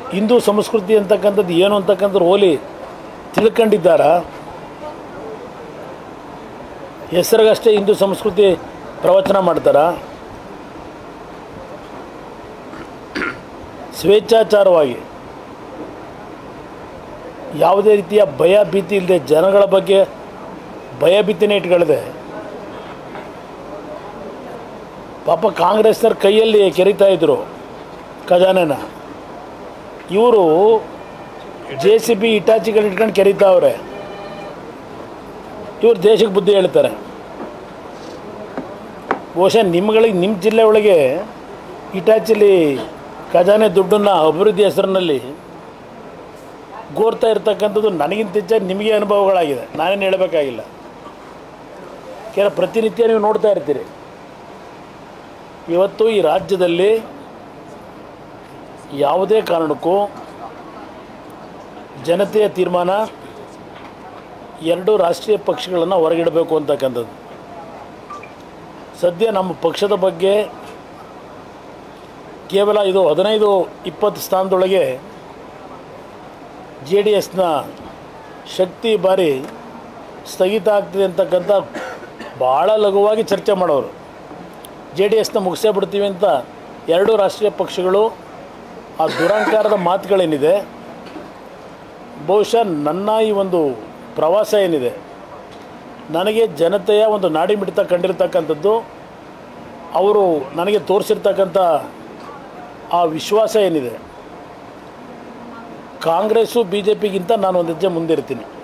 ಹಿಂದೂ ಸಂಸ್ಕೃತಿ ಅಂತಕ್ಕಂಥದ್ದು ಏನು ಅಂತಕ್ಕಂಥದ್ದು ಹೋಲಿ ತಿಳ್ಕೊಂಡಿದ್ದಾರಾ ಹೆಸರಿಗಷ್ಟೇ ಹಿಂದೂ ಸಂಸ್ಕೃತಿ ಪ್ರವಚನ ಮಾಡ್ತಾರಾ ಸ್ವೇಚ್ಛಾಚಾರವಾಗಿ ಯಾವುದೇ ರೀತಿಯ ಭಯ ಭೀತಿ ಇಲ್ಲದೆ ಜನಗಳ ಬಗ್ಗೆ ಭಯ ಭೀತಿನೇ ಇಟ್ಕೊಳ್ಳದೆ ಪಾಪ ಕಾಂಗ್ರೆಸ್ನವ್ರ ಕೈಯಲ್ಲಿ ಕೆರಿತಾ ಇದ್ರು ಖಜಾನೆನ ಇವರು ಜೆ ಸಿ ಬಿ ಇಟಾಚಿಗಳು ಇಟ್ಕೊಂಡು ಕೆರಿತಾವ್ರೆ ಇವ್ರು ದೇಶಕ್ಕೆ ಬುದ್ಧಿ ಹೇಳ್ತಾರೆ ಬಹುಶಃ ನಿಮ್ಗಳಿಗೆ ನಿಮ್ಮ ಜಿಲ್ಲೆ ಒಳಗೆ ಇಟಾಚಿಲಿ ಖಜಾನೆ ದುಡ್ಡನ್ನು ಅಭಿವೃದ್ಧಿ ಹೆಸರಿನಲ್ಲಿ ಗೋರ್ತಾ ಇರ್ತಕ್ಕಂಥದ್ದು ನನಗಿಂತ ಹೆಚ್ಚಾಗಿ ನಿಮಗೆ ಅನುಭವಗಳಾಗಿದೆ ನಾನೇನು ಹೇಳಬೇಕಾಗಿಲ್ಲ ಕೆಲ ಪ್ರತಿನಿತ್ಯ ನೀವು ನೋಡ್ತಾ ಇರ್ತೀರಿ ಇವತ್ತು ಈ ರಾಜ್ಯದಲ್ಲಿ ಯಾವುದೇ ಕಾರಣಕ್ಕೂ ಜನತೆಯ ತೀರ್ಮಾನ ಎರಡು ರಾಷ್ಟ್ರೀಯ ಪಕ್ಷಗಳನ್ನು ಹೊರಗಿಡಬೇಕು ಅಂತಕ್ಕಂಥದ್ದು ಸದ್ಯ ನಮ್ಮ ಪಕ್ಷದ ಬಗ್ಗೆ ಕೇವಲ ಇದು ಹದಿನೈದು ಇಪ್ಪತ್ತು ಸ್ಥಾನದೊಳಗೆ ಜೆ ಡಿ ಎಸ್ನ ಶಕ್ತಿ ಬಾರಿ ಸ್ಥಗಿತ ಆಗ್ತಿದೆ ಅಂತಕ್ಕಂಥ ಭಾಳ ಲಘುವಾಗಿ ಚರ್ಚೆ ಮಾಡೋರು ಜೆ ಡಿ ಎಸ್ನ ಮುಗಿಸೇ ಬಿಡ್ತೀವಿ ಅಂತ ಎರಡೂ ರಾಷ್ಟ್ರೀಯ ಪಕ್ಷಗಳು ಆ ದುರಂಕಾರದ ಮಾತುಗಳೇನಿದೆ ಬಹುಶಃ ನನ್ನ ಈ ಒಂದು ಪ್ರವಾಸ ಏನಿದೆ ನನಗೆ ಜನತೆಯ ಒಂದು ನಾಡಿ ಮಿಡಿತ ಕಂಡಿರ್ತಕ್ಕಂಥದ್ದು ಅವರು ನನಗೆ ತೋರಿಸಿರ್ತಕ್ಕಂಥ ಆ ವಿಶ್ವಾಸ ಏನಿದೆ ಕಾಂಗ್ರೆಸ್ಸು ಬಿ ಜೆ ಪಿಗಿಂತ ನಾನು ಒಂದು ಹೆಜ್ಜೆ ಮುಂದಿರ್ತೀನಿ